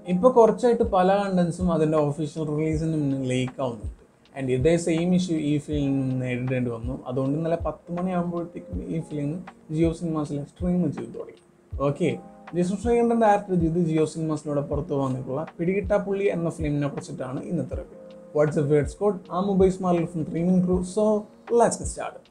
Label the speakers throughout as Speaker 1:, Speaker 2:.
Speaker 1: ഇപ്പോൾ കുറച്ചായിട്ട് പല കണ്ടൻസും അതിൻ്റെ ഒഫീഷ്യൽ റിലീസിന് മുന്നേ ലീക്ക് ആവുന്നുണ്ട് ആൻഡ് ഇതേ സെയിം ഇഷ്യൂ ഈ ഫിലിം നേരിടേണ്ടി വന്നു അതുകൊണ്ട് ഇന്നലെ പത്ത് മണിയാകുമ്പോഴത്തേക്കും ഈ ഫിലിം ജിയോ സിനിമാസിൽ സ്ട്രീം ചെയ്തു തുടങ്ങി ഓക്കെ ജിസു ശ്രീകണ്ഠൻ ഡയറക്ടർ ചെയ്ത് ജിയോ സിനിമാസിലൂടെ പുറത്തു വന്നിട്ടുള്ള പിടികിട്ടാ പുള്ളി എന്ന ഫിലിമിനെ കുറിച്ചിട്ടാണ് ഇന്നത്തെ റിവ്യൂ വാട്സ്ആപ്പ് വേർഡ്സ് കോഡ് ആ mobile smart from dreaming crew so let's start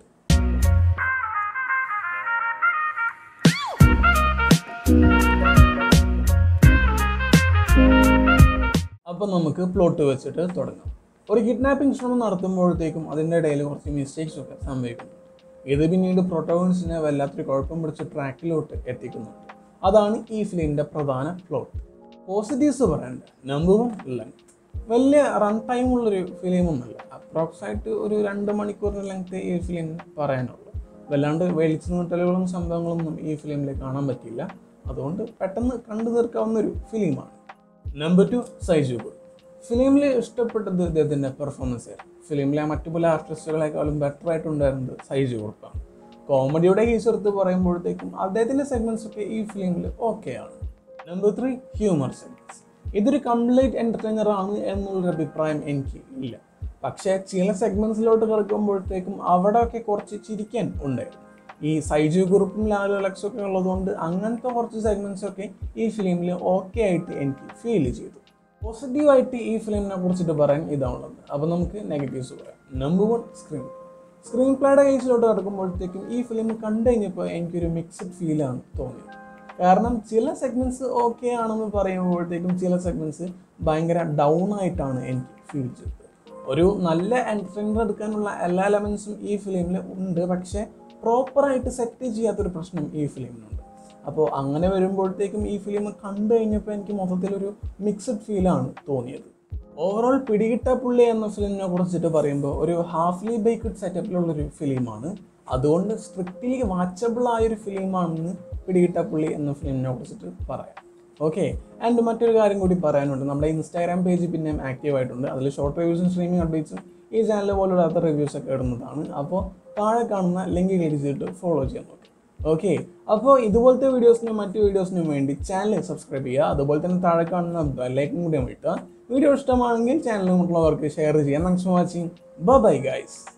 Speaker 1: അപ്പം നമുക്ക് പ്ലോട്ട് വെച്ചിട്ട് തുടങ്ങാം ഒരു കിഡ്നാപ്പിംഗ് ശ്രമം നടത്തുമ്പോഴത്തേക്കും അതിൻ്റെ ഇടയിൽ കുറച്ച് മിസ്റ്റേക്സ് ഒക്കെ സംഭവിക്കുന്നു ഇത് പിന്നീട് പ്രൊട്ടോഗണിസ്റ്റിനെ വല്ലാത്തൊരു കുഴപ്പം പിടിച്ച ട്രാക്കിലോട്ട് എത്തിക്കുന്നുണ്ട് അതാണ് ഈ ഫിലിമിൻ്റെ പ്രധാന പ്ലോട്ട് പോസിറ്റീവ്സ് പറയണ്ട നമ്പർ വൺ ലെങ്ത് വലിയ റൺ ടൈം ഉള്ളൊരു ഫിലിമൊന്നുമല്ല അപ്രോക്സ് ആയിട്ട് ഒരു രണ്ട് മണിക്കൂറിന് ലെങ്ത് ഈ ഫിലിം പറയാനുള്ളൂ വല്ലാണ്ട് വെളിച്ചു നീട്ടലുകളും സംഭവങ്ങളൊന്നും ഈ ഫിലിമിൽ കാണാൻ പറ്റില്ല അതുകൊണ്ട് പെട്ടെന്ന് കണ്ടു തീർക്കാവുന്ന ഒരു ഫിലിമാണ് നമ്പർ ടു സൈജുബ് ഫിലിമിൽ ഇഷ്ടപ്പെട്ടത് ഇദ്ദേഹത്തിൻ്റെ പെർഫോമൻസ് ആയിരുന്നു ഫിലിമിലെ മറ്റു പല ആർട്ടിസ്റ്റുകളെക്കാളും ബെറ്റർ ആയിട്ടുണ്ടായിരുന്നത് സൈജു കുറുപ്പാണ് കോമഡിയുടെ കേസ് എടുത്ത് പറയുമ്പോഴത്തേക്കും അദ്ദേഹത്തിൻ്റെ സെഗ്മെൻറ്റ്സ് ഒക്കെ ഈ ഫിലിമിൽ ഓക്കെ ആണ് നമ്പർ ത്രീ ഹ്യൂമർ സെഗ്മെൻറ്റ്സ് ഇതൊരു കംപ്ലീറ്റ് എൻ്റർടൈനർ ആണ് എന്നുള്ളൊരു അഭിപ്രായം എനിക്ക് ഇല്ല പക്ഷേ ചില സെഗ്മെൻറ്റ്സിലോട്ട് കിടക്കുമ്പോഴത്തേക്കും അവിടെയൊക്കെ കുറച്ച് ചിരിക്കാൻ ഉണ്ടായിരുന്നു ഈ സൈജു ഗ്രൂപ്പും ലാലു അലക്സും ഒക്കെ ഉള്ളതുകൊണ്ട് അങ്ങനത്തെ കുറച്ച് സെഗ്മെൻറ്റ്സ് ഒക്കെ ഈ ഫിലിമിൽ ഓക്കെ ആയിട്ട് എനിക്ക് ഫീൽ ചെയ്തു പോസിറ്റീവായിട്ട് ഈ ഫിലിമിനെ കുറിച്ചിട്ട് പറയാൻ ഇതാണുള്ളത് അപ്പോൾ നമുക്ക് നെഗറ്റീവ്സ് പറയാം നമ്പർ വൺ സ്ക്രീൻ സ്ക്രീൻ പ്ലേയുടെ കേസിലോട്ട് കിടക്കുമ്പോഴത്തേക്കും ഈ ഫിലിം കണ്ടു കഴിഞ്ഞപ്പോൾ എനിക്കൊരു മിക്സഡ് ഫീലാണ് തോന്നിയത് കാരണം ചില സെഗ്മെൻറ്റ്സ് ഓക്കെ ആണെന്ന് പറയുമ്പോഴത്തേക്കും ചില സെഗ്മെൻറ്റ്സ് ഭയങ്കര ഡൗൺ ആയിട്ടാണ് എനിക്ക് ഫീൽ ചെയ്തത് ഒരു നല്ല എൻ്റർടൈനർ എടുക്കാനുള്ള എല്ലാ എലമെൻസും ഈ ഫിലിമിൽ ഉണ്ട് പക്ഷേ പ്രോപ്പറായിട്ട് സെറ്റ് ചെയ്യാത്തൊരു പ്രശ്നം ഈ ഫിലിമിനുണ്ട് അപ്പോൾ അങ്ങനെ വരുമ്പോഴത്തേക്കും ഈ ഫിലിം കണ്ടു കഴിഞ്ഞപ്പോൾ എനിക്ക് മൊത്തത്തിലൊരു മിക്സഡ് ഫീലാണ് തോന്നിയത് ഓവറോൾ പിടികിട്ട പുള്ളി എന്ന ഫിലിമിനെ കുറിച്ചിട്ട് പറയുമ്പോൾ ഒരു ഹാഫ്ലി ബേക്ക്ഡ് സെറ്റപ്പിലുള്ളൊരു ഫിലിമാണ് അതുകൊണ്ട് സ്ട്രിക്റ്റ്ലി വാച്ചബിൾ ആയൊരു ഫിലിമാണെന്ന് പിടികിട്ട പുള്ളി എന്ന ഫിലിമിനെ കുറിച്ചിട്ട് പറയാം ഓക്കെ ആൻഡ് മറ്റൊരു കാര്യം കൂടി പറയാനുണ്ട് നമ്മുടെ ഇൻസ്റ്റാഗ്രാം പേജ് പിന്നെയും ആക്റ്റീവ് ആയിട്ടുണ്ട് അതിൽ ഷോർട്ട് റിവ്യൂസും സ്ട്രീമിംഗ് അപ്ഡേറ്റ്സും ഈ ചാനൽ പോലുള്ള അതർ റിവ്യൂസ് ഒക്കെ ഇടുന്നതാണ് അപ്പോൾ താഴെ കാണുന്ന ലിങ്ക് ക്ലിക്ക് ചെയ്തിട്ട് ഫോളോ ചെയ്യാൻ നോക്കുക ഓക്കെ അപ്പോൾ ഇതുപോലത്തെ വീഡിയോസിനും മറ്റു വീഡിയോസിനും വേണ്ടി ചാനൽ സബ്സ്ക്രൈബ് ചെയ്യുക അതുപോലെ തന്നെ താഴെ കാണുന്ന ബെല്ലൈക്കും കൂടി അമർത്തുക വീഡിയോ ഇഷ്ടമാണെങ്കിൽ ചാനൽ മറ്റുള്ളവർക്ക് ഷെയർ ചെയ്യാം thanks for watching bye guys